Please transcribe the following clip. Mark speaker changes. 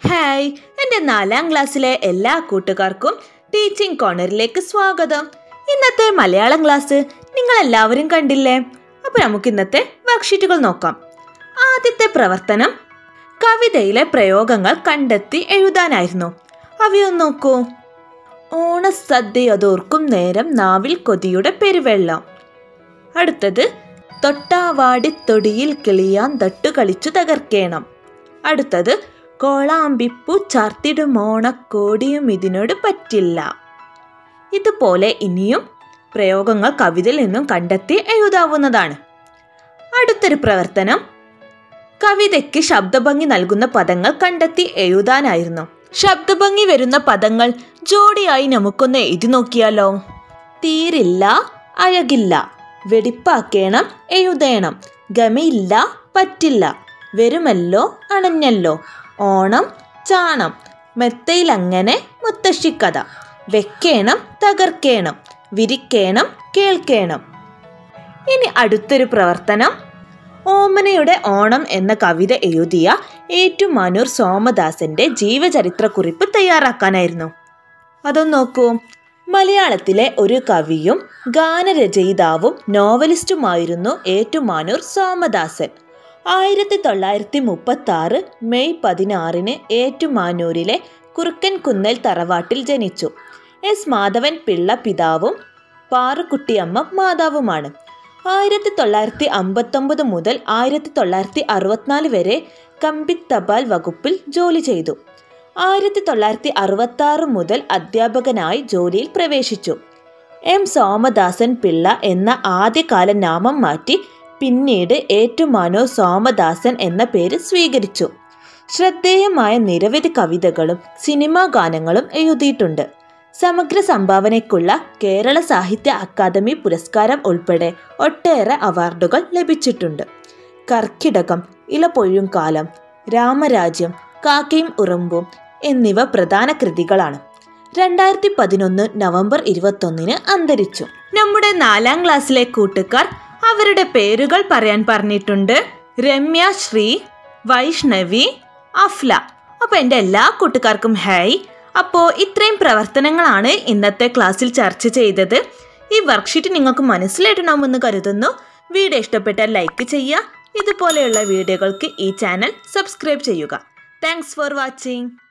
Speaker 1: hi എൻ്റെ നാലാം ക്ലാസ്സിലെ എല്ലാ കൂട്ടുകാർക്കും ടീച്ചിങ് കോർണറിലേക്ക് സ്വാഗതം ഇന്നത്തെ മലയാളം ക്ലാസ് നിങ്ങൾ എല്ലാവരും കണ്ടില്ലേ അപ്പോൾ നമുക്ക് ഇന്നത്തെ വർക്ക്ഷീറ്റുകൾ നോക്കാം ആദ്യത്തെ പ്രവർത്തനം കവിതയിലെ പ്രയോഗങ്ങൾ കണ്ടെത്തി എഴുതാനായിരുന്നു അവയൊന്ന് നോക്കൂ ഓണസദ്യയതോർക്കും നേരം നാവിൽ കൊതിയുടെ പെരുവെള്ളം അടുത്തത് തൊട്ടാവാടിത്തൊടിയിൽ കിളിയാൻ തട്ടു കളിച്ചു തകർക്കേണം അടുത്തത് കോളാമ്പിപ്പു ചാർത്തിടുമോണക്കോടിയും ഇതിനോട് പറ്റില്ല ഇതുപോലെ ഇനിയും പ്രയോഗങ്ങൾ കവിതയിൽ നിന്നും കണ്ടെത്തി എഴുതാവുന്നതാണ് അടുത്തൊരു പ്രവർത്തനം കവിതയ്ക്ക് ശബ്ദഭംഗി നൽകുന്ന പദങ്ങൾ കണ്ടെത്തി എഴുതാനായിരുന്നു ശബ്ദഭംഗി വരുന്ന പദങ്ങൾ ജോഡിയായി നമുക്കൊന്ന് എഴുതി നോക്കിയാലോ തീരില്ല അഴകില്ല വെടിപ്പാക്കേണം എഴുതേണം ഗമയില്ല പറ്റില്ല വരുമല്ലോ അണഞ്ഞല്ലോ ഓണം ചാണം മെത്തയിലങ്ങനെ മുത്തശ്ശിക്കഥ വെക്കേണം തകർക്കേണം വിരിക്കേണം കേൾക്കേണം ഇനി അടുത്തൊരു പ്രവർത്തനം ഓമനയുടെ ഓണം എന്ന കവിത എഴുതിയ ഏറ്റുമാനൂർ സോമദാസന്റെ ജീവചരിത്രക്കുറിപ്പ് തയ്യാറാക്കാനായിരുന്നു അതൊന്ന് നോക്കൂ മലയാളത്തിലെ ഒരു കവിയും ഗാനരചയിതാവും നോവലിസ്റ്റുമായിരുന്നു ഏറ്റുമാനൂർ സോമദാസൻ ആയിരത്തി തൊള്ളായിരത്തി മുപ്പത്തി ആറ് മെയ് പതിനാറിന് ഏറ്റുമാനൂരിലെ കുറുക്കൻ കുന്നൽ തറവാട്ടിൽ ജനിച്ചു എസ് മാധവൻ പിള്ള പിതാവും പാറുക്കുട്ടിയമ്മ മാതാവുമാണ് ആയിരത്തി തൊള്ളായിരത്തി അമ്പത്തൊമ്പത് മുതൽ ആയിരത്തി തൊള്ളായിരത്തി അറുപത്തിനാല് വരെ കമ്പിത് തപാൽ വകുപ്പിൽ ജോലി ചെയ്തു ആയിരത്തി തൊള്ളായിരത്തി അറുപത്തി ആറ് മുതൽ അധ്യാപകനായി ജോലിയിൽ പ്രവേശിച്ചു എം സോമദാസൻ പിള്ള എന്ന ആദ്യകാല നാമം മാറ്റി പിന്നീട് ഏറ്റുമാനൂർ സോമദാസൻ എന്ന പേര് സ്വീകരിച്ചു ശ്രദ്ധേയമായ നിരവധി കവിതകളും സിനിമാ ഗാനങ്ങളും എഴുതിയിട്ടുണ്ട് സമഗ്ര സംഭാവനയ്ക്കുള്ള കേരള സാഹിത്യ അക്കാദമി പുരസ്കാരം ഉൾപ്പെടെ ഒട്ടേറെ അവാർഡുകൾ ലഭിച്ചിട്ടുണ്ട് കർക്കിടകം ഇലപൊഴിയും കാലം രാമരാജ്യം കാക്കയും ഉറുമ്പും എന്നിവ പ്രധാന കൃതികളാണ് രണ്ടായിരത്തി പതിനൊന്ന് നവംബർ ഇരുപത്തൊന്നിന് അന്തരിച്ചു നമ്മുടെ നാലാം ക്ലാസ്സിലെ കൂട്ടുകാർ അവരുടെ പേരുകൾ പറയാൻ പറഞ്ഞിട്ടുണ്ട് രമ്യ ശ്രീ വൈഷ്ണവി അഫ്ല അപ്പോൾ എൻ്റെ എല്ലാ കൂട്ടുകാർക്കും ഹായ് അപ്പോൾ ഇത്രയും പ്രവർത്തനങ്ങളാണ് ഇന്നത്തെ ക്ലാസ്സിൽ ചർച്ച ചെയ്തത് ഈ വർക്ക്ഷീറ്റ് നിങ്ങൾക്ക് മനസ്സിലായിട്ടുണ്ടാവുമെന്ന് കരുതുന്നു വീഡിയോ ഇഷ്ടപ്പെട്ടാൽ ലൈക്ക് ചെയ്യുക ഇതുപോലെയുള്ള വീഡിയോകൾക്ക് ഈ ചാനൽ സബ്സ്ക്രൈബ് ചെയ്യുക താങ്ക്സ് ഫോർ വാച്ചിങ്